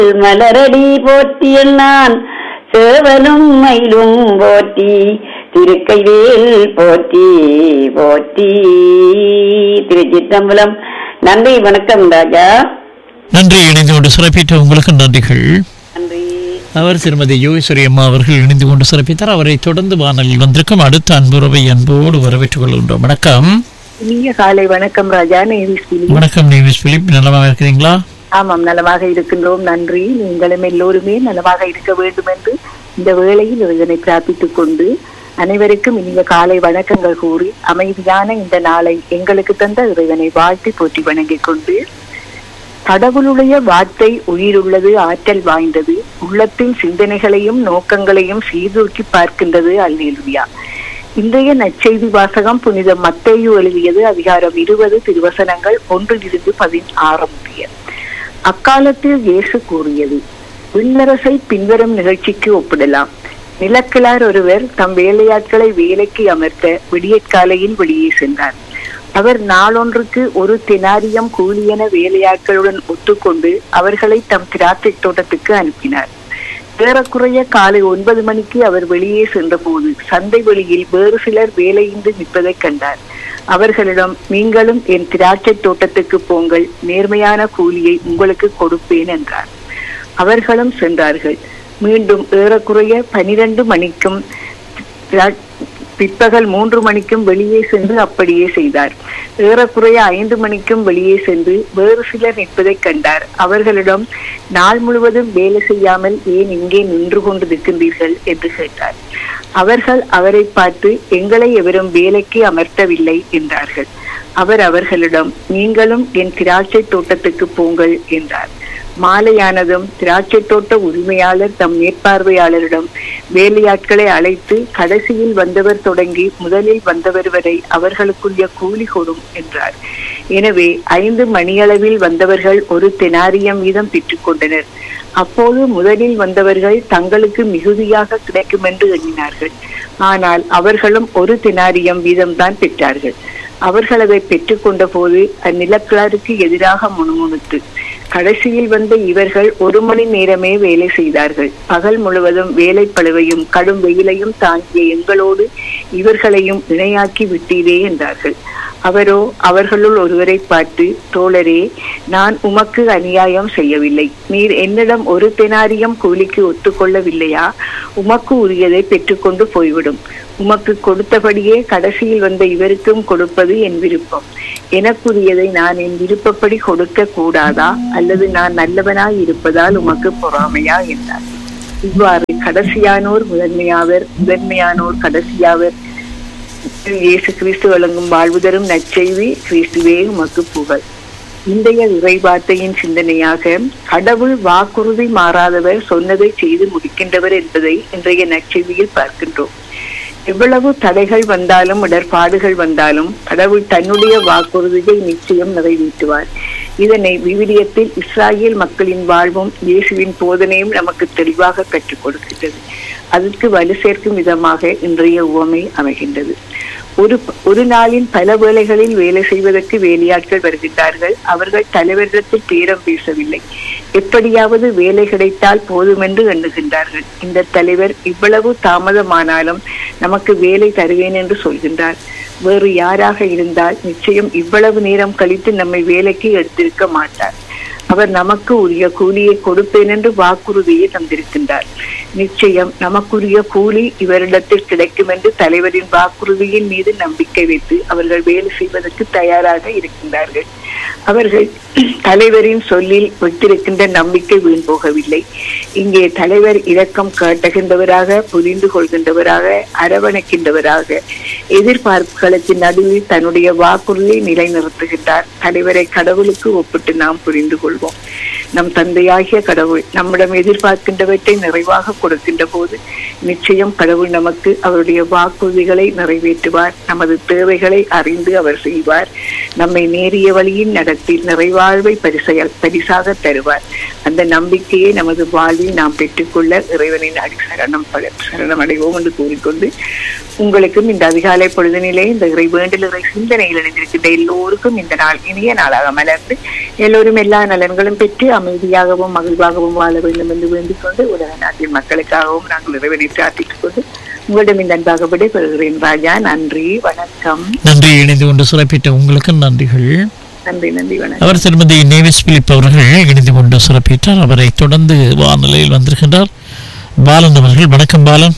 மலரடி போற்றியல் நான் சேவலும் மயிலும் போற்றி திருக்கைவேல் போற்றி போற்றி திருச்சிற்றம்பலம் நன்றி வணக்கம் ராஜா நன்றி இணைந்து கொண்டு சிறப்பித்த உங்களுக்கு நன்றிகள் நன்றி அவர் திருமதி யோகேஸ்வரி அம்மா அவர்கள் இணைந்து கொண்டு சிறப்பித்தார் அவரை தொடர்ந்து வானலில் வந்திருக்கும் அடுத்த அன்புறவை அன்போடு வரவேற்றுக் கொள்கின்றோம் வணக்கம் இனிய காலை வணக்கம் ராஜா நேவிஸ் பிலி. வணக்கம் நேவிஸ் பிலிப் நலமாக இருக்கிறீங்களா ஆமாம் நலமாக இருக்கின்றோம் நன்றி நீங்களும் எல்லோருமே நலமாக இருக்க வேண்டும் என்று இந்த வேளையில் இதனை பிரார்த்தித்துக் கொண்டு அனைவருக்கும் இனிய காலை வணக்கங்கள் கூறி அமைதியான இந்த நாளை எங்களுக்கு தந்த இறைவனை வாழ்த்தி போற்றி வணங்கிக் கொண்டு கடவுளுடைய வார்த்தை உயிருள்ளது ஆற்றல் வாய்ந்தது உள்ளத்தின் சிந்தனைகளையும் நோக்கங்களையும் சீர்தூக்கி பார்க்கின்றது அல்லேலுயா இன்றைய நற்செய்தி வாசகம் புனித மத்தேயு எழுதியது அதிகாரம் இருபது திருவசனங்கள் ஒன்றிலிருந்து பதினாறு முடிய அக்காலத்தில் இயேசு கூறியது விண்ணரசை பின்வரும் நிகழ்ச்சிக்கு ஒப்பிடலாம் நிலக்கிழார் ஒருவர் தம் வேலையாட்களை வேலைக்கு அமர்த்த விடியற்காலையில் வெளியே சென்றார் அவர் நாளொன்றுக்கு ஒரு தெனாரியம் கூலியென வேலையாட்களுடன் ஒத்துக்கொண்டு அவர்களை தம் திராட்சை தோட்டத்துக்கு அனுப்பினார் ஏறக்குறைய காலை ஒன்பது மணிக்கு அவர் வெளியே சென்றபோது சந்தை வெளியில் வேறு சிலர் வேலையின்றி நிற்பதைக் கண்டார் அவர்களிடம் நீங்களும் என் திராட்சை தோட்டத்துக்கு போங்கள் நேர்மையான கூலியை உங்களுக்கு கொடுப்பேன் என்றார் அவர்களும் சென்றார்கள் மீண்டும் ஏறக்குறைய பனிரெண்டு மணிக்கும் திரா- பிற்பகல் மூன்று மணிக்கும் வெளியே சென்று அப்படியே செய்தார் ஏறக்குறைய ஐந்து மணிக்கும் வெளியே சென்று வேறு சிலர் நிற்பதைக் கண்டார் அவர்களிடம் நாள் முழுவதும் வேலை செய்யாமல் ஏன் இங்கே நின்று கொண்டு நிற்கின்றீர்கள் என்று கேட்டார் அவர்கள் அவரை பார்த்து எங்களை எவரும் வேலைக்கு அமர்த்தவில்லை என்றார்கள் அவர் அவர்களிடம் நீங்களும் என் திராட்சை தோட்டத்துக்கு போங்கள் என்றார் மாலையானதும் திராட்சை தோட்ட உரிமையாளர் தம் மேற்பார்வையாளரிடம் வேலையாட்களை அழைத்து கடைசியில் வந்தவர் தொடங்கி முதலில் வந்தவர் வரை அவர்களுக்குரிய கூலி கொடும் என்றார் எனவே ஐந்து மணியளவில் வந்தவர்கள் ஒரு தெனாரியம் வீதம் பெற்றுக்கொண்டனர் அப்போது முதலில் வந்தவர்கள் தங்களுக்கு மிகுதியாக கிடைக்கும் என்று எண்ணினார்கள் ஆனால் அவர்களும் ஒரு தெனாரியம் வீதம்தான் பெற்றார்கள் அவர்கள் அதை பெற்றுக்கொண்ட போது அந்நிலக்கிழாருக்கு எதிராக முணுமுணுத்து கடைசியில் வந்த இவர்கள் ஒரு மணி நேரமே வேலை செய்தார்கள் பகல் முழுவதும் வேலை பழுவையும் கடும் வெயிலையும் தாங்கிய எங்களோடு இவர்களையும் இணையாக்கி விட்டீரே என்றார்கள் அவரோ அவர்களுள் ஒருவரை பார்த்து தோழரே நான் உமக்கு அநியாயம் செய்யவில்லை நீர் என்னிடம் ஒரு தெனாரியம் கூலிக்கு ஒத்துக்கொள்ளவில்லையா உமக்கு உரியதை பெற்றுக்கொண்டு போய்விடும் உமக்கு கொடுத்தபடியே கடைசியில் வந்த இவருக்கும் கொடுப்பது என் விருப்பம் எனக்குரியதை நான் என் விருப்பப்படி கொடுக்க கூடாதா அல்லது நான் நல்லவனாய் இருப்பதால் உமக்கு பொறாமையா என்றார் இவ்வாறு கடைசியானோர் முதன்மையாவர் முதன்மையானோர் கடைசியாவர் இயேசு கிறிஸ்து வழங்கும் வாழ்வு தரும் நற்செய்தி கிறிஸ்துவே உமக்கு புகழ் இன்றைய இறைவார்த்தையின் சிந்தனையாக கடவுள் வாக்குறுதி மாறாதவர் சொன்னதை செய்து முடிக்கின்றவர் என்பதை இன்றைய நற்செய்தியில் பார்க்கின்றோம் எவ்வளவு தடைகள் வந்தாலும் இடர்பாடுகள் வந்தாலும் கடவுள் தன்னுடைய வாக்குறுதியை நிச்சயம் நிறைவேற்றுவார் இதனை விவிலியத்தில் இஸ்ராயேல் மக்களின் வாழ்வும் இயேசுவின் போதனையும் நமக்கு தெளிவாக கற்றுக் கொடுக்கின்றது அதற்கு வலு சேர்க்கும் விதமாக இன்றைய உவமை அமைகின்றது ஒரு ஒரு நாளின் பல வேளைகளில் வேலை செய்வதற்கு வேலையாட்கள் வருகின்றார்கள் அவர்கள் தலைவரிடத்தில் பேரம் பேசவில்லை எப்படியாவது வேலை கிடைத்தால் போதுமென்று எண்ணுகின்றார்கள் இந்த தலைவர் இவ்வளவு தாமதமானாலும் நமக்கு வேலை தருவேன் என்று சொல்கின்றார் வேறு யாராக இருந்தால் நிச்சயம் இவ்வளவு நேரம் கழித்து நம்மை வேலைக்கு எடுத்திருக்க மாட்டார் அவர் நமக்கு உரிய கூலியை கொடுப்பேன் என்று வாக்குறுதியை தந்திருக்கின்றார் நிச்சயம் நமக்குரிய கூலி இவரிடத்தில் கிடைக்கும் என்று தலைவரின் வாக்குறுதியின் மீது நம்பிக்கை வைத்து அவர்கள் வேலை செய்வதற்கு தயாராக இருக்கின்றார்கள் அவர்கள் தலைவரின் சொல்லில் வைத்திருக்கின்ற நம்பிக்கை வீண் போகவில்லை இங்கே தலைவர் இரக்கம் காட்டுகின்றவராக புரிந்து கொள்கின்றவராக அரவணைக்கின்றவராக எதிர்பார்ப்புகளுக்கு நடுவில் தன்னுடைய வாக்குறுதியை நிலைநிறுத்துகின்றார் தலைவரை கடவுளுக்கு ஒப்பிட்டு நாம் புரிந்து கொள்வோம் நம் தந்தையாகிய கடவுள் நம்மிடம் எதிர்பார்க்கின்றவற்றை நிறைவாக கொடுக்கின்ற போது நிச்சயம் கடவுள் நமக்கு அவருடைய வாக்குறுதிகளை நிறைவேற்றுவார் நமது தேவைகளை அறிந்து அவர் செய்வார் நம்மை நேரிய வழியில் நடத்தி நிறைவாழ்வை பரிசைய பரிசாக தருவார் அந்த நம்பிக்கையை நமது வாழ்வில் நாம் பெற்றுக்கொள்ள இறைவனின் அடி சரணம் பட- சரணம் அடைவோம் என்று கூறிக்கொண்டு உங்களுக்கும் இந்த அதிகாலை பொழுதினிலே இந்த இறை வேண்டல் இறை சிந்தனையில் இணைந்திருக்கின்ற எல்லோருக்கும் இந்த நாள் இனிய நாளாக மலர்ந்து எல்லோரும் எல்லா நலன்களும் பெற்று அமைதியாகவும் மகிழ்வாகவும் வாழ வேண்டும் என்று வேண்டிக் கொண்டு உலக நாட்டின் மக்களுக்காகவும் நாங்கள் இறைவனை பிரார்த்தித்துக் கொண்டு உங்களிடம் இந்த அன்பாக விடைபெறுகிறேன் ராஜா நன்றி வணக்கம் நன்றி இணைந்து கொண்டு சிறப்பித்த உங்களுக்கு நன்றிகள் நன்றி நன்றி வணக்கம் அவர் திருமதி நேவிஸ் பிலிப் அவர்கள் இணைந்து கொண்டு சிறப்பித்தார் அவரை தொடர்ந்து வானிலையில் வந்திருக்கின்றார் பாலன் அவர்கள் வணக்கம் பாலன்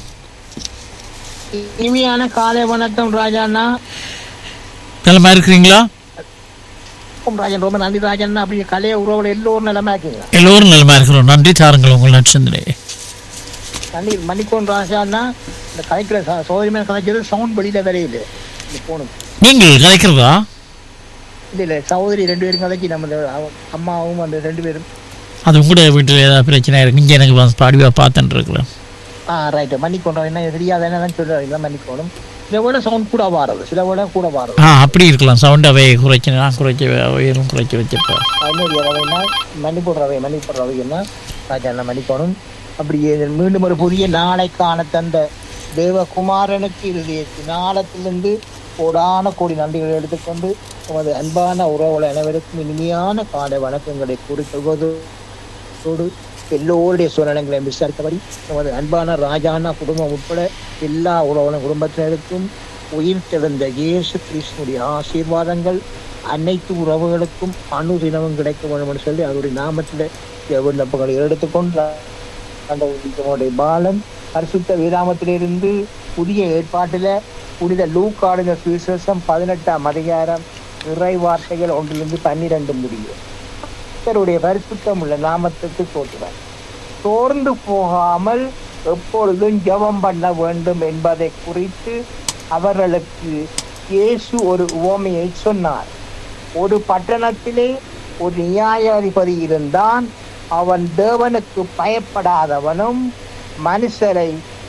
இனிமையான காலை வணக்கம் ராஜாண்ணா நலமா இருக்கிறீங்களா வணக்கம் ராஜன் ரொம்ப நன்றி ராஜண்ணா அப்படி கலைய உறவுகள் எல்லோரும் நிலமா இருக்கீங்க எல்லோரும் நலமா இருக்கிறோம் நன்றி தாருங்கள் உங்கள் நட்சத்திரே நன்றி மன்னிக்கோன் ராஜாண்ணா இந்த கலைக்கிற சோதரிமையான கலைக்கிறது சவுண்ட் வெளியில வரையில இந்த போனும் நீங்கள் கலைக்கிறதா இல்ல இல்ல சகோதரி ரெண்டு பேரும் கலைச்சி நம்ம இந்த அவ- அம்மாவும் அந்த ரெண்டு பேரும் அது உங்களோட வீட்டில் ஏதாவது பிரச்சனை இருக்கு இங்கே எனக்கு வந்து பாடிவா பார்த்துட்டு இருக்கிறேன் ஆ ரைட்டு மன்னிக்கோன்றோம் என்ன தெரியாத என்ன சொல்ல மன்னிக்கணும் சில விட சவுண்ட் கூட வாரது சில விட கூட வாரது ஆ அப்படி இருக்கலாம் சவுண்ட் அவை குறைச்சி நான் குறைச்சி அவையிலும் குறைச்சி வச்சிருப்பேன் இன்னொரு ரவைன்னா மன்னிப்பு ரவை மன்னிப்பு ரவை என்ன ராஜா மன்னிக்கணும் அப்படியே மீண்டும் ஒரு புதிய நாளைக்கான தந்த தேவகுமாரனுக்கு இறுதிய நாளத்திலிருந்து கோடான கோடி நன்றிகளை எடுத்துக்கொண்டு நமது அன்பான உறவுகள் அனைவருக்கும் இனிமையான காலை வணக்கங்களை கூறிக்கொள்வதோடு எல்லோருடைய சூழ்நிலைகளை விசாரித்தபடி நமது அன்பான ராஜானா குடும்பம் உட்பட எல்லா உறவுகளும் குடும்பத்தினருக்கும் உயிர் தெழுந்த இயேசு கிறிஸ்துடைய ஆசீர்வாதங்கள் அனைத்து உறவுகளுக்கும் அனுதினமும் கிடைக்க வேண்டும் என்று சொல்லி அவருடைய நாமத்தில் விண்ணப்பங்களை எடுத்துக்கொண்டு ஆண்டவருடைய பாலன் பரிசுத்த வேதாமத்திலிருந்து புதிய ஏற்பாட்டில புனித லூக்காடின சுவிசேஷம் பதினெட்டாம் அதிகாரம் இறை வார்த்தைகள் ஒன்றிலிருந்து பன்னிரண்டு முடியும் கர்த்தருடைய பரிசுத்தம் உள்ள நாமத்துக்கு சோற்றுவார் சோர்ந்து போகாமல் எப்பொழுதும் ஜெபம் பண்ண வேண்டும் என்பதை குறித்து அவர்களுக்கு இயேசு ஒரு உவமையை சொன்னார் ஒரு பட்டணத்திலே ஒரு நியாயாதிபதி இருந்தான் அவன் தேவனுக்கு பயப்படாதவனும் மனுஷரை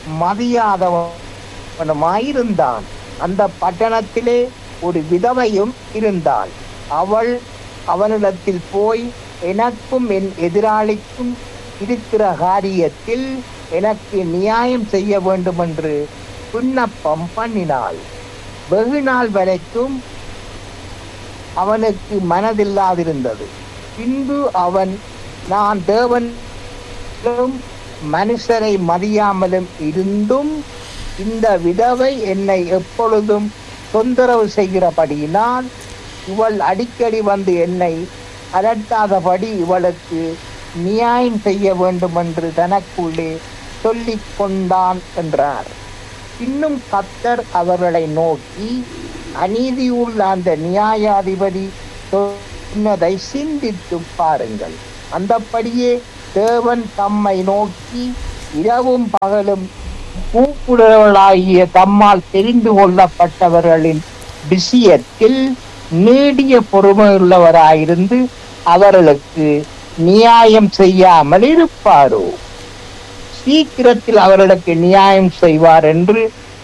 மதியாதவனுமாயிருந்தான் அந்த பட்டணத்திலே ஒரு விதவையும் இருந்தாள் அவள் அவனிடத்தில் போய் எனக்கும் என் எதிராளிக்கும் இருக்கிற காரியத்தில் எனக்கு நியாயம் செய்ய வேண்டும் என்று விண்ணப்பம் பண்ணினாள் வெகு நாள் வரைக்கும் அவனுக்கு மனதில்லாதிருந்தது பின்பு அவன் நான் தேவனும் மனுஷரை மதியாமலும் இருந்தும் இந்த விதவை என்னை எப்பொழுதும் தொந்தரவு செய்கிறபடியினால் இவள் அடிக்கடி வந்து என்னை அலட்டாதபடி இவளுக்கு நியாயம் செய்ய வேண்டும் என்று தனக்குள்ளே சொல்லிக் கொண்டான் என்றார் இன்னும் கத்தர் அவர்களை நோக்கி அநீதியுள்ள அந்த நியாயாதிபதி சொன்னதை சிந்தித்து பாருங்கள் அந்தப்படியே தேவன் தம்மை நோக்கி இரவும் பகலும் கூப்பிடுறவர்களாகிய தம்மால் தெரிந்து கொள்ளப்பட்டவர்களின் விஷயத்தில் நீடிய பொறுமையுள்ளவராயிருந்து அவர்களுக்கு நியாயம் செய்யாமல் இருப்பாரோ சீக்கிரத்தில் அவர்களுக்கு நியாயம் செய்வார் என்று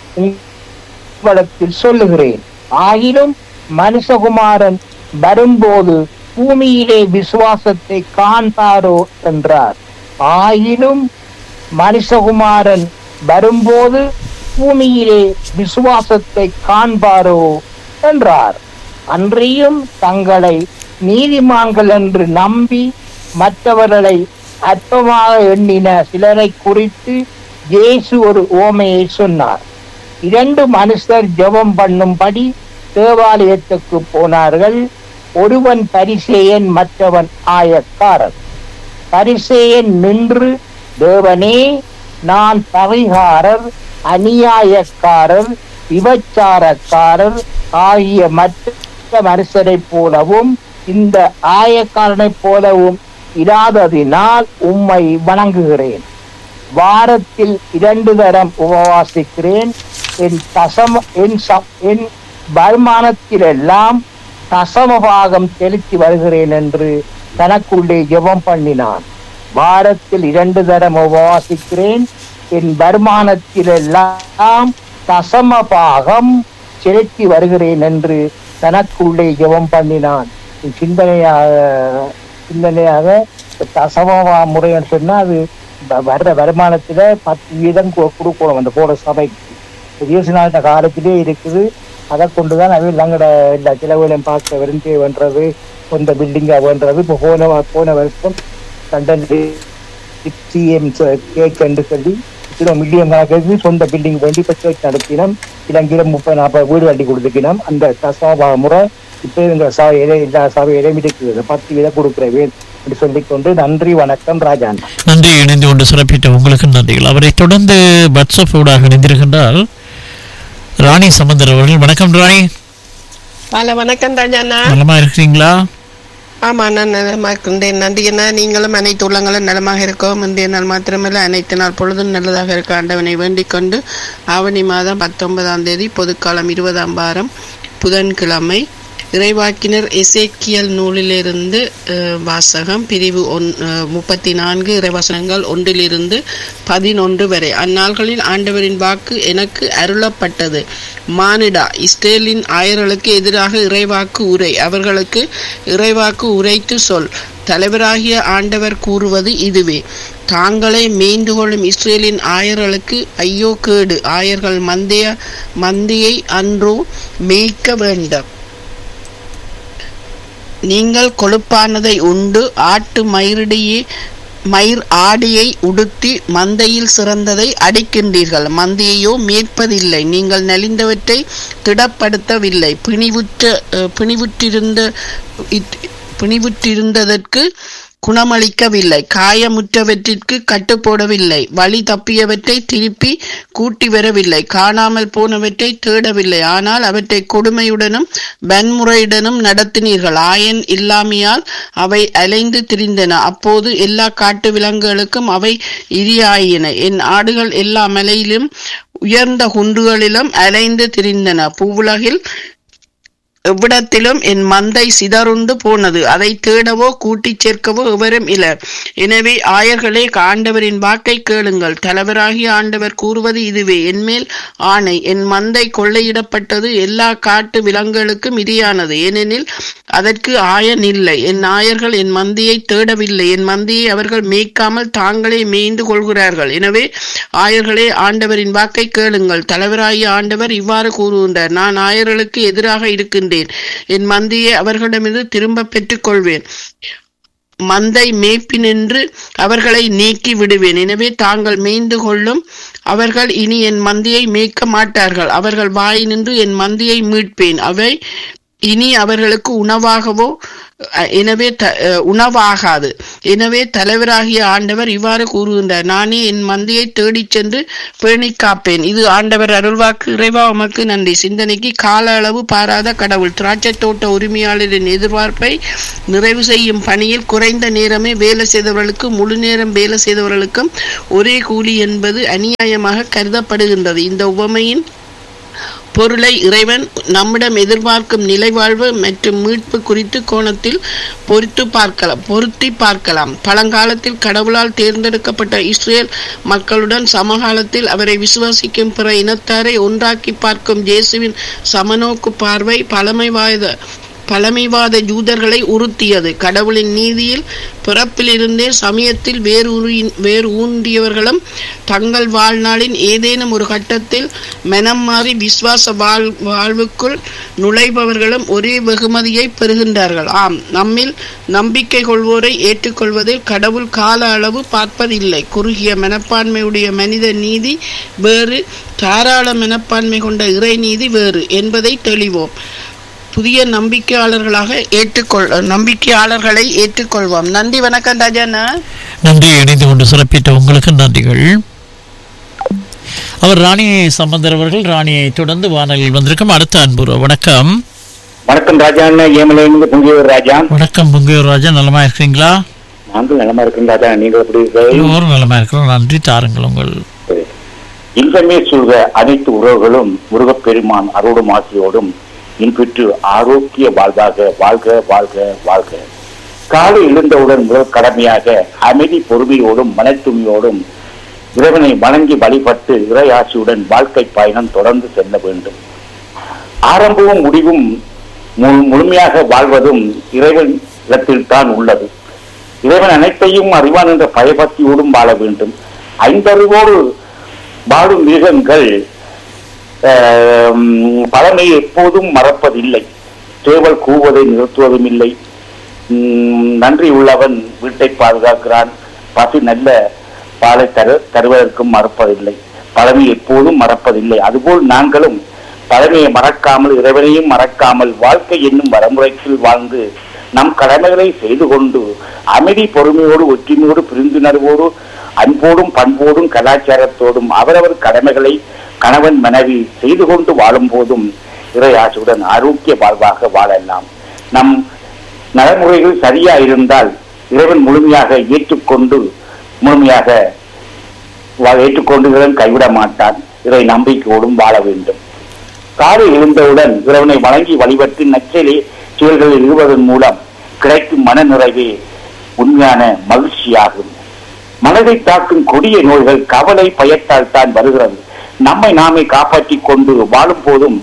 உங்களுக்கு சொல்லுகிறேன் ஆயினும் மனுஷகுமாரன் வரும்போது பூமியிலே விசுவாசத்தை காண்பாரோ என்றார் ஆயினும் மனுஷகுமாரன் வரும்போது பூமியிலே விசுவாசத்தை காண்பாரோ என்றார் அன்றியும் தங்களை நீதிமான்கள் என்று நம்பி மற்றவர்களை அற்பமாக எண்ணின சிலரை குறித்து இயேசு ஒரு ஓமையை சொன்னார் இரண்டு மனுஷர் ஜெபம் பண்ணும்படி தேவாலயத்துக்கு போனார்கள் ஒருவன் பரிசேயன் மற்றவன் ஆயக்காரன் பரிசேயன் நின்று தேவனே நான் பரிகாரர் அநியாயக்காரர் விபச்சாரக்காரர் ஆகிய மற்ற மனுஷரைப் போலவும் இந்த ஆயக்காரனைப் போலவும் இராததினால் உம்மை வணங்குகிறேன் வாரத்தில் இரண்டு தரம் உபவாசிக்கிறேன் என் தசம என் ச- என் வருமானத்திலெல்லாம் தசம பாகம் செலுத்தி வருகிறேன் என்று தனக்குள்ளே ஜெபம் பண்ணினான் வாரத்தில் இரண்டு தரம் உபவாசிக்கிறேன் என் வருமானத்திலெல்லாம் தசம பாகம் செலுத்தி வருகிறேன் என்று தனக்குள்ளே ஜெபம் பண்ணினான் இது சிந்தனையாக சிந்தனையாக தசம முறைன்னு சொன்னா அது வ- வர்ற வருமானத்துல பத்து வீதம் கொ- கொடுக்கணும் அந்த போட சபைக்கு இயேசுநாத காலத்திலே இருக்குது அதை கொண்டுதான் அவை தங்களோட எல்லா செலவுகளையும் பார்க்க விரும்பி வேண்டது சொந்த பில்டிங்கா வேண்டது இப்போ போன வ- போன வருஷம் லண்டன் சிஎம் கேக் என்று சொல்லி கிலோ மில்லியன் கணக்கு சொந்த பில்டிங் வேண்டி இப்போ கேக் நடத்தினோம் இலங்கையில முப்பது நாற்பது வீடு கட்டி கொடுத்துக்கினோம் அந்த தசோபா முறை இப்போ இந்த சபையில எல்லா சபையிலும் இருக்குது பத்து வீதம் கொடுக்குறேன் என்று சொல்லிக்கொண்டு நன்றி வணக்கம் ராஜா நன்றி இணைந்து கொண்டு சிறப்பித்த உங்களுக்கு நன்றிகள் அவரை தொடர்ந்து வாட்ஸ்அப் ஊடாக இணைந்திருக்கின்றால் ராணி சம்பந்தர் அவர்கள் வணக்கம் ராணி ஹலோ வணக்கம் ராஜாண்ணா நலமா இருக்கிறீங்களா ஆமா நான் நலமா இருக்கின்றேன் நன்றி அண்ணா நீங்களும் அனைத்து உள்ளங்களும் நலமாக இருக்கோம் இன்றைய நாள் மாத்திரமல்ல அனைத்து நாள் பொழுதும் நல்லதாக இருக்க ஆண்டவனை வேண்டிக் கொண்டு ஆவணி மாதம் பத்தொன்பதாம் தேதி பொதுக்காலம் இருபதாம் வாரம் புதன்கிழமை இறைவாக்கினர் எசேக்கியல் நூலிலிருந்து அஹ், வாசகம் பிரிவு ஒன் அஹ், முப்பத்தி நான்கு இறைவசனங்கள் ஒன்றிலிருந்து பதினொன்று வரை அந்நாள்களில் ஆண்டவரின் வாக்கு எனக்கு அருளப்பட்டது மானிடா இஸ்ரேலின் ஆயர்களுக்கு எதிராக இறைவாக்கு உரை அவர்களுக்கு இறைவாக்கு உரைத்து சொல் தலைவராகிய ஆண்டவர் கூறுவது இதுவே தாங்களே மேய்ந்து கொள்ளும் இஸ்ரேலின் ஆயர்களுக்கு ஐயோ கேடு ஆயர்கள் மந்தைய மந்தையை அன்றோ மேய்க்க வேண்டும் நீங்கள் கொழுப்பானதை உண்டு ஆட்டு மயிரிடையே மயிர் ஆடியை உடுத்தி மந்தையில் சிறந்ததை அடிக்கின்றீர்கள் மந்தையையோ மேற்பதில்லை நீங்கள் நலிந்தவற்றை திடப்படுத்தவில்லை பிணிவுற்ற அஹ், பிணிவுற்றிருந்த இட்- பிணிவுற்றிருந்ததற்கு குணமளிக்கவில்லை காயமுற்றவற்றிற்கு கட்டுப்போடவில்லை வழி தப்பியவற்றை திருப்பி கூட்டி வரவில்லை காணாமல் போனவற்றை தேடவில்லை ஆனால் அவற்றை கொடுமையுடனும் வன்முறையுடனும் நடத்தினீர்கள் ஆயன் இல்லாமையால் அவை அலைந்து திரிந்தன அப்போது எல்லா காட்டு விலங்குகளுக்கும் அவை இரியாயின என் ஆடுகள் எல்லா மலையிலும் உயர்ந்த குன்றுகளிலும் அலைந்து திரிந்தன பூவுலகில் எவ்விடத்திலும் என் மந்தை சிதறுண்டு போனது அதை தேடவோ கூட்டிச் சேர்க்கவோ எவரும் இலர் எனவே ஆயர்களே ஆண்டவரின் வாக்கை கேளுங்கள் தலைவராகிய ஆண்டவர் கூறுவது இதுவே என்மேல் ஆணை என் மந்தை கொள்ளையிடப்பட்டது எல்லா காட்டு விலங்குகளுக்கும் இரியானது ஏனெனில் அதற்கு ஆயன் இல்லை என் ஆயர்கள் என் மந்தியை தேடவில்லை என் மந்தியை அவர்கள் மேய்க்காமல் தாங்களே மேய்ந்து கொள்கிறார்கள் எனவே ஆயர்களே ஆண்டவரின் வாக்கை கேளுங்கள் தலைவராகிய ஆண்டவர் இவ்வாறு கூறுகின்றார் நான் ஆயர்களுக்கு எதிராக இருக்கின்றேன் என் மந்தியை அவர்களிடமிருந்து திரும்ப பெற்றுக் கொள்வேன் மந்தை மேய்ப்பினின்று அவர்களை நீக்கி விடுவேன் எனவே தாங்கள் மேய்ந்து கொள்ளும் அவர்கள் இனி என் மந்தியை மேய்க்க மாட்டார்கள் அவர்கள் வாயினின்று என் மந்தியை மீட்பேன் அவை இனி அவர்களுக்கு உணவாகவோ அஹ், எனவே த- அஹ், உணவாகாது எனவே தலைவராகிய ஆண்டவர் இவ்வாறு கூறுகின்றார் நானே என் மந்தியை தேடிச் சென்று பேணிக் காப்பேன் இது ஆண்டவர் அருள்வாக்கு இறைவா உமக்கு நன்றி சிந்தனைக்கு கால அளவு பாராத கடவுள் திராட்சை தோட்ட உரிமையாளரின் எதிர்பார்ப்பை நிறைவு செய்யும் பணியில் குறைந்த நேரமே வேலை செய்தவர்களுக்கு முழு நேரம் வேலை செய்தவர்களுக்கும் ஒரே கூலி என்பது அநியாயமாக கருதப்படுகின்றது இந்த உவமையின் பொருளை இறைவன் நம்மிடம் எதிர்பார்க்கும் நிலைவாழ்வு மற்றும் மீட்பு குறித்து கோணத்தில் பொறுத்து பார்க்கலாம் பொருத்தி பார்க்கலாம் பழங்காலத்தில் கடவுளால் தேர்ந்தெடுக்கப்பட்ட இஸ்ரேல் மக்களுடன் சமகாலத்தில் அவரை விசுவாசிக்கும் பிற இனத்தாரை ஒன்றாக்கி பார்க்கும் இயேசுவின் சமநோக்கு பார்வை பழமைவாத பழமைவாத யூதர்களை உறுத்தியது கடவுளின் நீதியில் பிறப்பிலிருந்தே சமயத்தில் வேறு உரி- வேறு ஊன்றியவர்களும் தங்கள் வாழ்நாளின் ஏதேனும் ஒரு கட்டத்தில் மனம் மாறி விசுவாச வாழ் வாழ்வுக்குள் நுழைபவர்களும் ஒரே வெகுமதியை பெறுகின்றார்கள் ஆம் நம்மில் நம்பிக்கை கொள்வோரை ஏற்றுக்கொள்வதில் கடவுள் கால அளவு பார்ப்பதில்லை குறுகிய மனப்பான்மையுடைய மனித நீதி வேறு தாராள மனப்பான்மை கொண்ட இறை நீதி வேறு என்பதை தெளிவோம் புதிய நம்பிக்கையாளர்களாக ஏற்றுக்கொள் நம்பிக்கையாளர்களை ஏற்றுக்கொள்வோம் நன்றி வணக்கம் ராஜாண்ணா நன்றி இணைந்து கொண்டு சிறப்பித்த உங்களுக்கு நன்றிகள் அவர் ராணி சம்பந்தர் அவர்கள் ராணியை தொடர்ந்து வானலில் வந்திருக்கும் அடுத்த அன்புற வணக்கம் வணக்கம் ராஜா அண்ணா ஏமலேந்து பொங்கியூர் ராஜா வணக்கம் பொங்கையூர் ராஜா நலமா இருக்கிறீங்களா நாங்கள் நலமா இருக்கோம் ராஜா நீங்கள் எப்படி இருக்கீர்கள்? எல்லோரும் நலமா இருக்கிறோம் நன்றி தாருங்கள் உங்கள் இன்பமே சொல்க அனைத்து உறவுகளும் முருகப்பெருமான் அருளும் ஆசியோடும் இன்பெற்று ஆரோக்கிய வாழ்வாக வாழ்க வாழ்க வாழ்க காலை எழுந்தவுடன் முதல் கடமையாக அமைதி பொறுமையோடும் மனத்துமையோடும் இறைவனை வணங்கி வழிபட்டு இறை ஆசியுடன் வாழ்க்கை பயணம் தொடர்ந்து செல்ல வேண்டும் ஆரம்பமும் முடிவும் மு- முழுமையாக வாழ்வதும் இறைவன் இடத்தில் தான் உள்ளது இறைவன் அனைத்தையும் அறிவான் என்ற பயபக்தியோடும் வாழ வேண்டும் ஐந்தறிவோடு வாழும் மிருகங்கள் ஆம், பழமையை எப்போதும் மறப்பதில்லை சேவல் கூவதை நிறுத்துவதும் இல்லை உம், நன்றி உள்ளவன் வீட்டை பாதுகாக்கிறான் பசி நல்ல பாலை தரு தருவதற்கும் மறப்பதில்லை பழமை எப்போதும் மறப்பதில்லை அதுபோல் நாங்களும் பழமையை மறக்காமல் இறைவனையும் மறக்காமல் வாழ்க்கை என்னும் வரமுறைக்குள் வாழ்ந்து நம் கடமைகளை செய்து கொண்டு அமைதி பொறுமையோடு ஒற்றுமையோடு புரிந்துணர்வோடு அன்போடும் பண்போடும் கலாச்சாரத்தோடும் அவரவர் கடமைகளை கணவன் மனைவி செய்து கொண்டு வாழும் போதும் இறையாசுடன் ஆரோக்கிய வாழ்வாக வாழலாம் நம் நடைமுறைகள் சரியா இருந்தால் இறைவன் முழுமையாக ஏற்றுக்கொண்டு முழுமையாக வா- ஏற்றுக்கொண்டு இறைவன் கைவிட மாட்டான் இறை நம்பிக்கையோடும் வாழ வேண்டும் காலை எழுந்தவுடன் இறைவனை வணங்கி வழிபட்டு நச்சலே செயல்களில் ஈடுவதன் மூலம் கிடைக்கும் மன நிறைவே உண்மையான மகிழ்ச்சியாகும் மனதை தாக்கும் கொடிய நோய்கள் கவலை பயத்தால் தான் வருகிறது நம்மை நாமே காப்பாற்றிக் கொண்டு வாழும் போதும்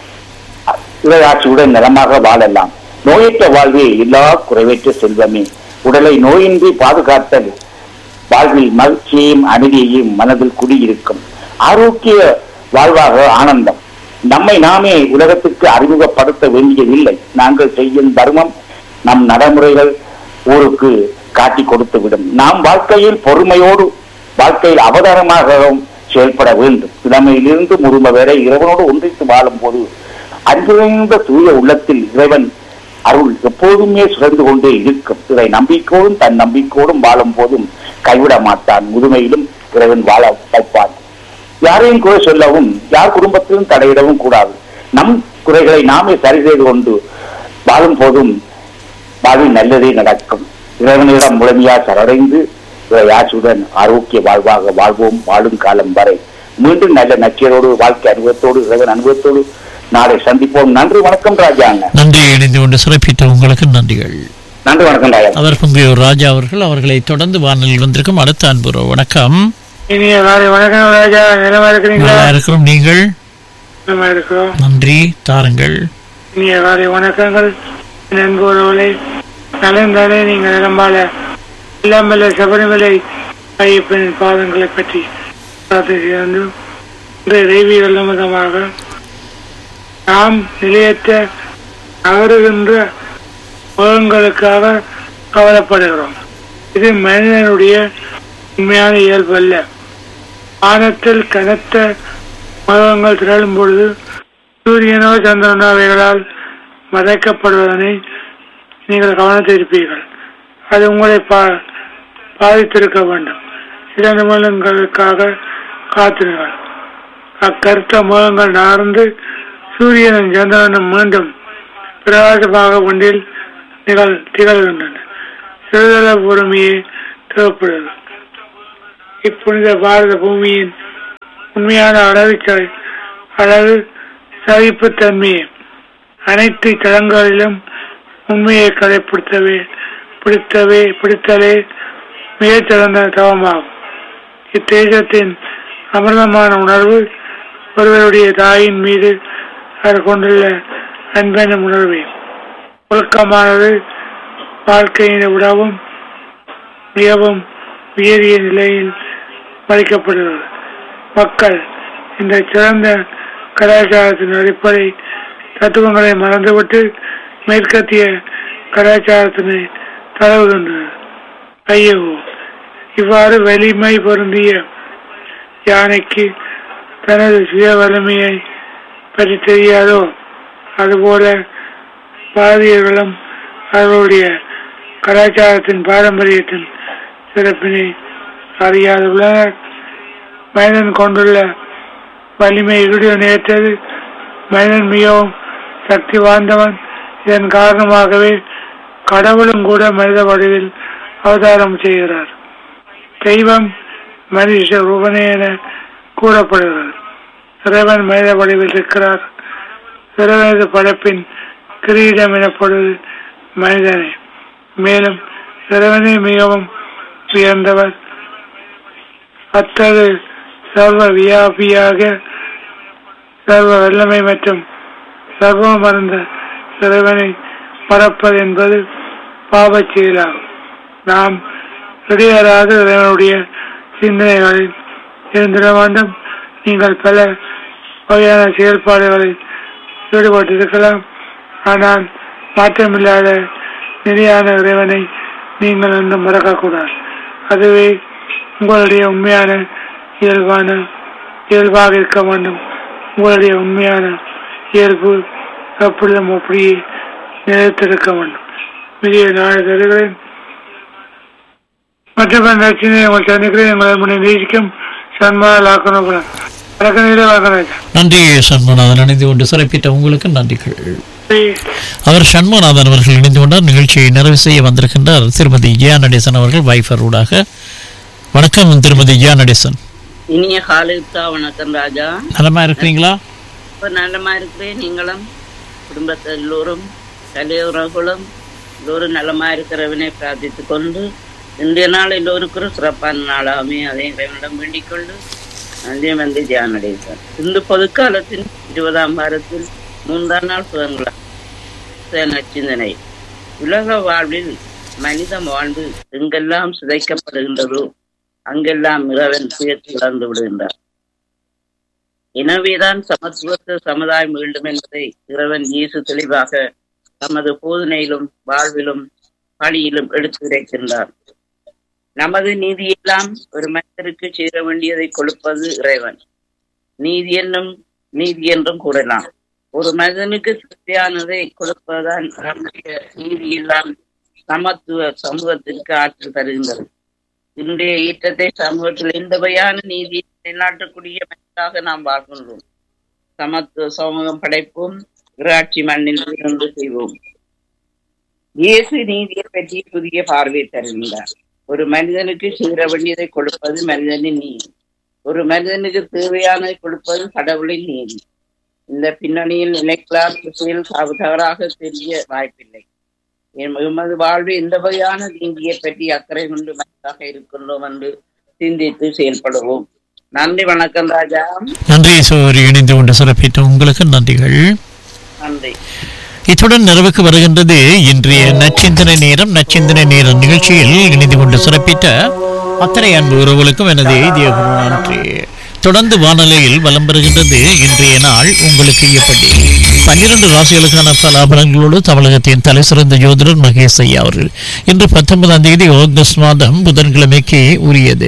இறையாட்சியுடன் நலமாக வாழலாம் நோயற்ற வாழ்வே எல்லா குறைவற்ற செல்வமே உடலை நோயின்றி பாதுகாத்தல் வாழ்வில் மகிழ்ச்சியையும் அமைதியையும் மனதில் குடியிருக்கும் ஆரோக்கிய வாழ்வாக ஆனந்தம் நம்மை நாமே உலகத்துக்கு அறிமுகப்படுத்த வேண்டியதில்லை நாங்கள் செய்யும் தர்மம் நம் நடைமுறைகள் ஊருக்கு காட்டி கொடுத்து விடும் நாம் வாழ்க்கையில் பொறுமையோடு வாழ்க்கையில் அவதாரமாகவும் செயல்பட வேண்டும் இளமையிலிருந்து முதுமை வரை இறைவனோடு ஒன்றித்து வாழும் போது அன்பிறைந்த தூய உள்ளத்தில் இறைவன் அருள் எப்போதுமே சுழந்து கொண்டே இருக்கும் இதை நம்பிக்கையோடும் தன் நம்பிக்கையோடும் வாழும் போதும் கைவிட மாட்டான் முதுமையிலும் இறைவன் வாழ வைப்பான் யாரையும் குறை சொல்லவும் யார் குடும்பத்திலும் தடையிடவும் கூடாது நம் குறைகளை நாமே சரி செய்து கொண்டு வாழும் போதும் வாழ்வில் நல்லதே நடக்கும் இறைவனிடம் முழுமையா சரடைந்து இறையாட்சியுடன் ஆரோக்கிய வாழ்வாக வாழ்வோம் வாழும் காலம் வரை மீண்டும் நல்ல நச்சியரோடு வாழ்க்கை அனுபவத்தோடு இறைவன் அனுபவத்தோடு நாளை சந்திப்போம் நன்றி வணக்கம் ராஜா அண்ணா நன்றி இணைந்து கொண்டு சிறப்பித்த உங்களுக்கு நன்றிகள் நன்றி வணக்கம் ராஜா அவர் பொங்கியோர் ராஜா அவர்கள் அவர்களை தொடர்ந்து வானலில் வந்திருக்கும் அடுத்த அன்புறோ வணக்கம் இனிய காலை வணக்கம் ராஜா நிலமா இருக்கிறீங்களா நல்லா இருக்கிறோம் நீங்கள் நிலமா இருக்கிறோம் நன்றி தாருங்கள் இனிய காலை வணக்கங்கள் நண்பர்களே நலந்தாலே நீங்கள் நிலம்பால இல்லாமல சபரிமலை ஐயப்பன் பாதங்களை பற்றி பிரார்த்தனை செய்து இன்றைய தெய்வீக நிமித்தமாக நாம் நிலையற்ற நகருகின்ற முகங்களுக்காக கவலைப்படுகிறோம் இது மனிதனுடைய உண்மையான இயல்பு அல்ல வானத்தில் கனத்த மதங்கள் திரளும் பொழுது சூரியனோ சந்திரனோ அவைகளால் மறைக்கப்படுவதனை நீங்கள் கவனித்திருப்பீர்கள் அது உங்களை பா பாதித்திருக்க வேண்டும் சில நிமிடங்களுக்காக காத்திருங்கள் அக்கருத்த முகங்கள் நார்ந்து சூரியனும் சந்திரனும் மீண்டும் பிரகாசமாக ஒன்றில் நிகழ் திகழ்கின்றன சிறிதள பொறுமையே தேவைப்படுகிறது இப்புனித பாரத பூமியின் உண்மையான அழகு ச- அழகு சகிப்புத்தன்மையை அனைத்து தளங்களிலும் உண்மையை கடைபிடித்தவே பிடித்தவே பிடித்தலே மிகச் சிறந்த தவமாகும் இத்தேசத்தின் அமிர்தமான உணர்வு ஒருவருடைய தாயின் மீது அவர் கொண்டுள்ள அன்பென உணர்வே ஒழுக்கமானது வாழ்க்கையை விடவும் மிகவும் உயரிய நிலையில் மதிக்கப்படுகிறது மக்கள் இந்த சிறந்த கலாச்சாரத்தின் அடிப்படை தத்துவங்களை மறந்துவிட்டு மேற்கத்திய கலாச்சாரத்தினை தழுவுகின்றனர் ஐயோ இவ்வாறு வலிமை பொருந்திய யானைக்கு தனது சுய வலிமையை பற்றி தெரியாதோ அதுபோல பாரதியர்களும் அவர்களுடைய கலாச்சாரத்தின் பாரம்பரியத்தின் சிறப்பினை அறியாதுள்ளனர் மனிதன் கொண்டுள்ள வலிமை இறுதி நேற்றது மனிதன் மிகவும் சக்தி வாய்ந்தவன் இதன் காரணமாகவே கடவுளும் கூட மனித வடிவில் அவதாரம் செய்கிறார் தெய்வம் மனுஷ ரூபனே என கூறப்படுகிறது இறைவன் மனித வடிவில் இருக்கிறார் இறைவனது படைப்பின் கிரீடம் எனப்படுவது மனிதனே மேலும் இறைவனே மிகவும் உயர்ந்தவர் அத்தகு சர்வ வியாபியாக சர்வ வல்லமை மற்றும் சர்வம் மறந்த இறைவனை மறப்பது என்பது பாவச் செயலாகும் நாம் இடையறாத இறைவனுடைய சிந்தனைகளில் இருந்திட வேண்டும் நீங்கள் பல வகையான செயல்பாடுகளில் ஈடுபட்டிருக்கலாம் ஆனால் மாற்றமில்லாத நிலையான இறைவனை நீங்கள் வந்து மறக்கக்கூடாது அதுவே உங்களுடைய உண்மையான இயல்பான இயல்பாக இருக்க வேண்டும் உங்களுடைய உண்மையான இயல்பு எப்பொழுதும் அப்படியே நிலைத்திருக்க வேண்டும் மிக நாள் தருகிறேன் மற்ற நச்சினை உங்கள் சந்திக்கிறேன் எங்களை முன்னே நேசிக்கும் சன்மால் ஆக்கணும் வணக்கம் வாக்கராஜா நன்றி சண்முகநாதன் இணைந்து கொண்டு சிறப்பித்த உங்களுக்கு நன்றிகள் அவர் சண்முகநாதன் அவர்கள் இணைந்து கொண்டார் நிகழ்ச்சியை நிறைவு செய்ய வந்திருக்கின்றார் திருமதி ஜியா நடேசன் அவர்கள் வைஃபர் ஊடாக வணக்கம் திருமதி ஜியா நடேசன் இனிய காலைத்தா வணக்கம் ராஜா நலமா இருக்கிறீங்களா இப்ப நல்லமா இருக்கிறேன் நீங்களும் குடும்பத்தில் எல்லோரும் தலைவர்களும் எல்லோரும் நலமா இருக்கிறவனை பிரார்த்தித்துக் கொண்டு இன்றைய நாள் எல்லோருக்கும் சிறப்பான நாளாமே அதை இறைவனிடம் வேண்டிக் கொண்டு அதே வந்து தியானடைத்தார் இந்த பொதுக்காலத்தின் இருபதாம் வாரத்தில் மூன்றாம் நாள் சுதந்திர நச்சிந்தனை உலக வாழ்வில் மனித வாழ்வு எங்கெல்லாம் சிதைக்கப்படுகின்றதோ அங்கெல்லாம் இறைவன் சுயத்தை இழந்து விடுகின்றார் எனவேதான் சமத்துவத்த சமுதாயம் வேண்டும் என்பதை இறைவன் இயேசு தெளிவாக தமது போதனையிலும் வாழ்விலும் பணியிலும் எடுத்துரைக்கின்றார் நமது நீதியெல்லாம் ஒரு மனிதருக்கு சேர வேண்டியதை கொடுப்பது இறைவன் நீதி என்னும் நீதி என்றும் கூறலாம் ஒரு மனிதனுக்கு திருப்தியானதை கொடுப்பதுதான் நம்முடைய நீதியெல்லாம் சமத்துவ சமூகத்திற்கு ஆற்றல் தருகின்றது இன்றைய ஈட்டத்தை சமூகத்தில் எந்த வகையான நீதியை நிலைநாட்டக்கூடிய மனிதராக நாம் வாழ்கின்றோம் சமத்துவ சமூகம் படைப்போம் இராட்சி மண்ணில் இருந்து செய்வோம் இயேசு நீதியை பற்றி புதிய பார்வை தருகின்றார் ஒரு மனிதனுக்கு சேர வேண்டியதை கொடுப்பது மனிதனின் நீதி ஒரு மனிதனுக்கு தேவையானதை கொடுப்பது கடவுளின் நீதி இந்த பின்னணியில் நிலைக்கலாம் திசையில் தவறாக தெரிய வாய்ப்பில்லை எமது வாழ்வு எந்த வகையான நீதியை பற்றி அக்கறை கொண்டு மனதாக இருக்கின்றோம் என்று சிந்தித்து செயல்படுவோம் நன்றி வணக்கம் ராஜா நன்றி சோரி இணைந்து கொண்டு சிறப்பித்த உங்களுக்கு நன்றிகள் நன்றி இத்துடன் நிறைவுக்கு வருகின்றது இன்றைய நச்சிந்தனை நேரம் நச்சிந்தனை நேரம் நிகழ்ச்சியில் இணைந்து கொண்டு சிறப்பித்த அத்தனை அன்பு உறவுகளுக்கும் எனது தேவகுரு நன்றி தொடர்ந்து வானொலியில் வலம் பெறுகின்றது இன்றைய நாள் உங்களுக்கு எப்படி பன்னிரண்டு ராசிகளுக்கான பலாபலங்களோடு தமிழகத்தின் தலை சிறந்த ஜோதிடர் மகேஷ் ஐயா அவர்கள் இன்று பத்தொன்பதாம் தேதி ஆகஸ்ட் மாதம் புதன்கிழமைக்கு உரியது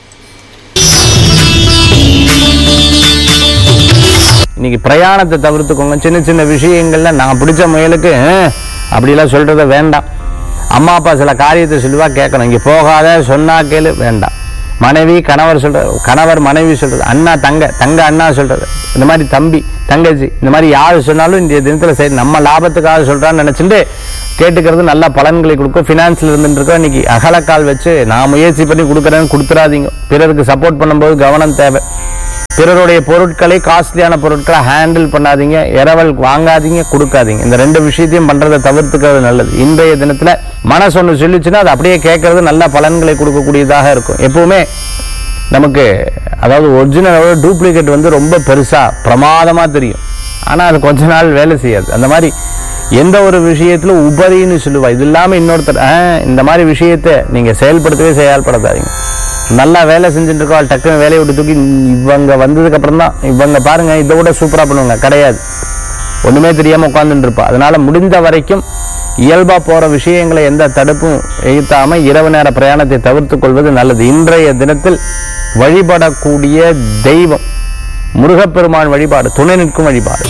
இன்னைக்கு பிரயாணத்தை தவிர்த்துக்கோங்க சின்ன சின்ன விஷயங்கள்ல நான் பிடிச்ச முயலுக்கு "அஹ்" அப்படிலாம் சொல்றத வேண்டாம் அம்மா அப்பா சில காரியத்தை சொல்லுவா கேட்கணும் இங்க போகாத சொன்னா கேளு வேண்டாம் மனைவி கணவர் சொல்றது கணவர் மனைவி சொல்றது அண்ணா தங்க தங்க அண்ணா சொல்றது இந்த மாதிரி தம்பி தங்கச்சி இந்த மாதிரி யாரு சொன்னாலும் இந்த தினத்துல சரி நம்ம லாபத்துக்காக சொல்றான்னு நினைச்சுட்டு கேட்டுக்கிறது நல்ல பலன்களை கொடுக்கும் ஃபினான்ஸ்ல இருந்துட்டு இருக்கோம் இன்னைக்கு அகலக்கால் வச்சு நான் முயற்சி பண்ணி கொடுக்குறேன்னு கொடுத்துறாதீங்க பிறருக்கு சப்போர்ட் பண்ணும்போது கவனம் தேவை பிறருடைய பொருட்களை காஸ்ட்லியான பொருட்களை ஹேண்டில் பண்ணாதீங்க இரவல் வாங்காதீங்க கொடுக்காதீங்க இந்த ரெண்டு விஷயத்தையும் பண்றதை தவிர்த்துக்கிறது நல்லது இன்றைய தினத்துல மனசு ஒன்று சொல்லிச்சுன்னா அது அப்படியே கேட்கறது நல்ல பலன்களை கொடுக்கக்கூடியதாக இருக்கும் எப்பவுமே நமக்கு அதாவது ஒரிஜினலோட டூப்ளிகேட் வந்து ரொம்ப பெருசா பிரமாதமா தெரியும் ஆனா அது கொஞ்ச நாள் வேலை செய்யாது அந்த மாதிரி எந்த ஒரு விஷயத்துல உபரின்னு சொல்லுவா இது இல்லாம இன்னொருத்தர் "ஆ, இந்த மாதிரி விஷயத்தை நீங்க செயல்படுத்தவே செயல்படுத்தாதீங்க நல்லா வேலை செஞ்சுட்டு இருக்கோம் டக்குன்னு வேலையை விட்டு தூக்கி இவங்க வந்ததுக்கு அப்புறம் தான் இவங்க பாருங்க இதை விட சூப்பரா பண்ணுவாங்க கிடையாது ஒண்ணுமே தெரியாம உட்கார்ந்துட்டு இருப்பா அதனால முடிந்த வரைக்கும் இயல்பா போற விஷயங்களை எந்த தடுப்பும் எழுத்தாம இரவு நேர பிரயாணத்தை தவிர்த்துக் கொள்வது நல்லது இன்றைய தினத்தில் வழிபடக்கூடிய தெய்வம் முருகப்பெருமான் வழிபாடு துணை நிற்கும் வழிபாடு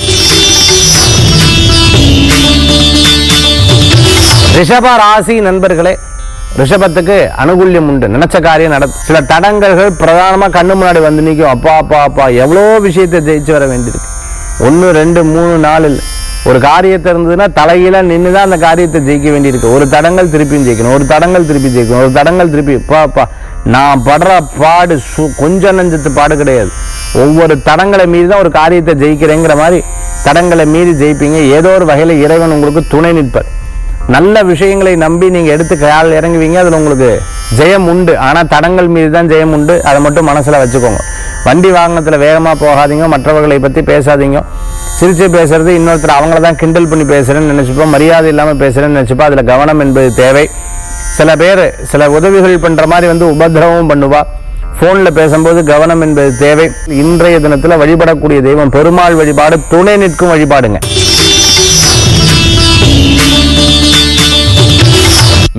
ரிஷப ராசி நண்பர்களே ரிஷபத்துக்கு அனுகூல்யம் உண்டு நினைச்ச காரியம் நட சில தடங்கல்கள் பிரதானமா கண்ணு முன்னாடி வந்து நிற்கும் அப்பா அப்பா அப்பா எவ்வளோ விஷயத்தை ஜெயிச்சு வர வேண்டியிருக்கு ஒன்று ரெண்டு மூணு நாலு இல்ல. ஒரு காரியத்தை இருந்ததுன்னா தலையில நின்று தான் அந்த காரியத்தை ஜெயிக்க வேண்டியிருக்கு ஒரு தடங்கள் திருப்பியும் ஜெயிக்கணும் ஒரு தடங்கள் திருப்பி ஜெயிக்கணும் ஒரு தடங்கள் திருப்பி பாப்பா நான் படுற பாடு சு கொஞ்சம் நஞ்சத்து பாடு கிடையாது ஒவ்வொரு தடங்களை மீறி தான் ஒரு காரியத்தை ஜெயிக்கிறேங்கிற மாதிரி தடங்களை மீறி ஜெயிப்பீங்க ஏதோ ஒரு வகையில இறைவன் உங்களுக்கு துணை நிற்பார் நல்ல விஷயங்களை நம்பி நீங்க எடுத்து கையால் இறங்குவீங்க அதுல உங்களுக்கு ஜெயம் உண்டு ஆனா தடங்கள் மீது தான் ஜெயம் உண்டு அதை மட்டும் மனசுல வச்சுக்கோங்க வண்டி வாகனத்துல வேகமா போகாதீங்க மற்றவர்களை பத்தி பேசாதீங்க சிரிச்சு பேசுறது இன்னொருத்தர் அவங்கள தான் கிண்டல் பண்ணி பேசுறேன்னு நினைச்சுப்போம் மரியாதை இல்லாம பேசுறேன்னு நினைச்சுப்பா அதுல கவனம் என்பது தேவை சில பேர் சில உதவிகள் பண்ற மாதிரி வந்து உபதிரவம் பண்ணுவா போன்ல பேசும்போது கவனம் என்பது தேவை இன்றைய தினத்துல வழிபடக்கூடிய தெய்வம் பெருமாள் வழிபாடு துணை நிற்கும் வழிபாடுங்க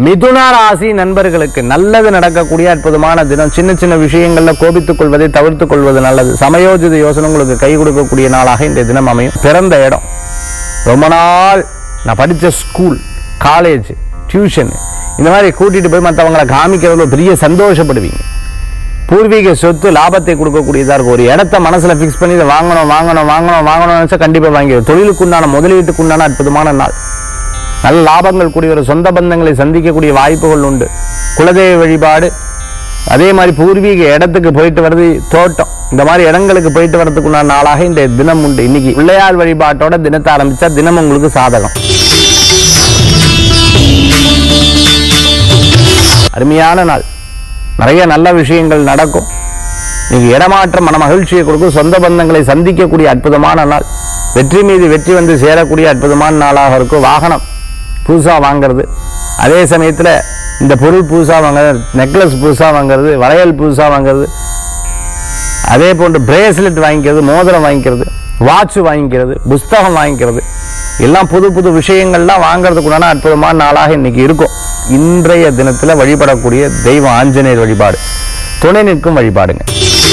மிதுன ராசி நண்பர்களுக்கு நல்லது நடக்கக்கூடிய அற்புதமான தினம் சின்ன சின்ன விஷயங்கள்ல கோபித்துக் கொள்வதை தவிர்த்துக் கொள்வது நல்லது சமயோஜித யோசனை உங்களுக்கு கை கொடுக்கக்கூடிய நாளாக இந்த தினம் அமையும் பிறந்த இடம் ரொம்ப நாள் நான் படித்த ஸ்கூல் காலேஜ் டியூஷன் இந்த மாதிரி கூட்டிட்டு போய் மற்றவங்களை காமிக்கிறதுல பெரிய சந்தோஷப்படுவீங்க பூர்வீக சொத்து லாபத்தை கொடுக்கக்கூடியதா இருக்கும் ஒரு இடத்த மனசுல ஃபிக்ஸ் பண்ணி இதை வாங்கணும் வாங்கணும் வாங்கணும் வாங்கணும்னு நினைச்சா கண்டிப்பா வாங்கிடும் தொழிலுக்குண்டான முதலீட்டுக்குண்டான அற்புதமான நாள் நல்ல லாபங்கள் கூடிய ஒரு சொந்த பந்தங்களை சந்திக்கக்கூடிய வாய்ப்புகள் உண்டு குலதெய்வ வழிபாடு அதே மாதிரி பூர்வீக இடத்துக்கு போயிட்டு வர்றது தோட்டம் இந்த மாதிரி இடங்களுக்கு போயிட்டு வர்றதுக்குண்டான நாளாக இந்த தினம் உண்டு இன்னைக்கு பிள்ளையார் வழிபாட்டோட தினத்தை ஆரம்பிச்சா தினம் உங்களுக்கு சாதகம் அருமையான நாள் நிறைய நல்ல விஷயங்கள் நடக்கும் நீங்க இடமாற்றம் மன மகிழ்ச்சியை கொடுக்கும் சொந்த பந்தங்களை சந்திக்கக்கூடிய அற்புதமான நாள் வெற்றி மீது வெற்றி வந்து சேரக்கூடிய அற்புதமான நாளாக இருக்கும் வாகனம் புதுசா வாங்குறது அதே சமயத்துல இந்த பொருள் புதுசா வாங்குறது நெக்லஸ் புதுசா வாங்குறது வளையல் புதுசா வாங்குறது அதே போன்று பிரேஸ்லெட் வாங்கிக்கிறது மோதிரம் வாங்கிக்கிறது வாட்ச் வாங்கிக்கிறது புஸ்தகம் வாங்கிக்கிறது எல்லாம் புது புது விஷயங்கள்லாம் வாங்குறதுக்குண்டான அற்புதமான நாளாக இன்னைக்கு இருக்கும் இன்றைய தினத்துல வழிபடக்கூடிய தெய்வ ஆஞ்சநேயர் வழிபாடு துணை நிற்கும் வழிபாடுங்க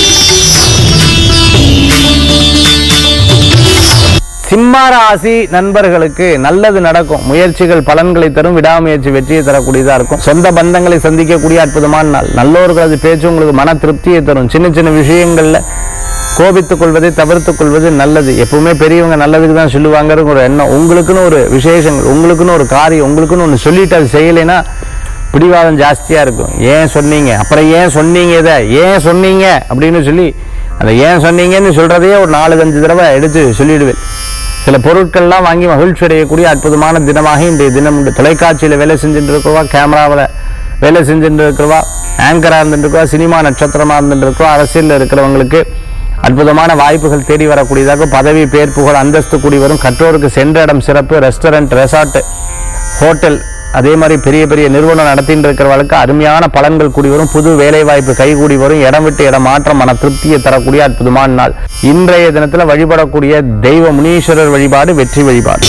சிம்ம ராசி நண்பர்களுக்கு நல்லது நடக்கும் முயற்சிகள் பலன்களை தரும் விடாமுயற்சி வெற்றியை தரக்கூடியதா இருக்கும் சொந்த பந்தங்களை சந்திக்கக்கூடிய அற்புதமான நாள் நல்லோர்களது பேச்சு உங்களுக்கு மன திருப்தியை தரும் சின்ன சின்ன விஷயங்கள்ல கோபித்துக் கொள்வதை தவிர்த்துக் கொள்வது நல்லது எப்பவுமே பெரியவங்க நல்லதுக்கு தான் சொல்லுவாங்கிற ஒரு எண்ணம் உங்களுக்குன்னு ஒரு விசேஷங்கள் உங்களுக்குன்னு ஒரு காரியம் உங்களுக்குன்னு ஒன்று சொல்லிட்டு அது செய்யலைன்னா பிடிவாதம் ஜாஸ்தியா இருக்கும் ஏன் சொன்னீங்க அப்புறம் ஏன் சொன்னீங்க இதை ஏன் சொன்னீங்க அப்படின்னு சொல்லி அந்த ஏன் சொன்னீங்கன்னு சொல்றதையே ஒரு நாலு அஞ்சு தடவை எடுத்து சொல்லிடுவேன் சில பொருட்கள்லாம் வாங்கி மகிழ்ச்சி அடையக்கூடிய அற்புதமான தினமாக இன்றைய தினம் உண்டு தொலைக்காட்சியில் வேலை செஞ்சுட்டு இருக்கிறவா கேமராவில் வேலை செஞ்சுட்டு இருக்கிறவா ஆங்கராக இருந்துட்டு இருக்கவா சினிமா நட்சத்திரமாக இருந்துட்டு இருக்கவா அரசியலில் இருக்கிறவங்களுக்கு அற்புதமான வாய்ப்புகள் தேடி வரக்கூடியதாக பதவி பேர் புகழ் அந்தஸ்து கூடி வரும் கற்றோருக்கு சென்ற இடம் சிறப்பு ரெஸ்டாரண்ட் ரெசார்ட் ஹோட்டல் அதே மாதிரி பெரிய பெரிய நிறுவனம் நடத்திட்டு இருக்கிறவர்களுக்கு அருமையான பலன்கள் கூடி வரும் புது வேலை வாய்ப்பு கைகூடி வரும் இடம் விட்டு இடம் மாற்றம் மன திருப்தியை தரக்கூடிய அற்புதமான நாள் இன்றைய தினத்துல வழிபடக்கூடிய தெய்வ முனீஸ்வரர் வழிபாடு வெற்றி வழிபாடு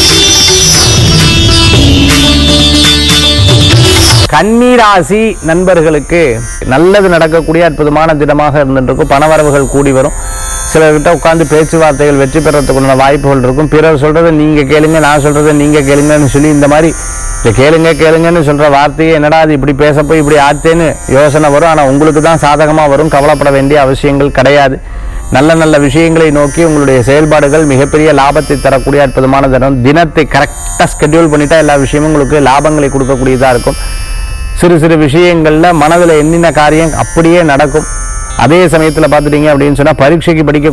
கன்னிராசி நண்பர்களுக்கு நல்லது நடக்கக்கூடிய அற்புதமான தினமாக இருந்துருக்கும் பணவரவுகள் கூடி வரும் சிலர்கிட்ட உட்கார்ந்து பேச்சுவார்த்தைகள் வெற்றி பெறத்துக்குள்ள வாய்ப்புகள் இருக்கும் பிறர் சொல்றதை நீங்க கேளுங்க நான் சொல்றதை நீங்க கேளுங்கன்னு சொல்லி இந்த மாதிரி இந்த கேளுங்க கேளுங்கன்னு சொல்ற வார்த்தையே என்னடா அது இப்படி பேச போய் இப்படி ஆச்சேன்னு யோசனை வரும் ஆனா உங்களுக்கு தான் சாதகமா வரும் கவலைப்பட வேண்டிய அவசியங்கள் கிடையாது நல்ல நல்ல விஷயங்களை நோக்கி உங்களுடைய செயல்பாடுகள் மிகப்பெரிய லாபத்தை தரக்கூடிய அற்புதமான தினம் தினத்தை கரெக்டாக ஸ்கெட்யூல் பண்ணிட்டா எல்லா விஷயமும் உங்களுக்கு லாபங்களை கொடுக்கக்கூடியதா இருக்கும் சிறு சிறு விஷயங்கள்ல மனதில் எண்ணின காரியம் அப்படியே நடக்கும் அதே சமயத்தில் பார்த்துட்டீங்க அப்படின்னு சொன்னா பரீட்சைக்கு படிக்க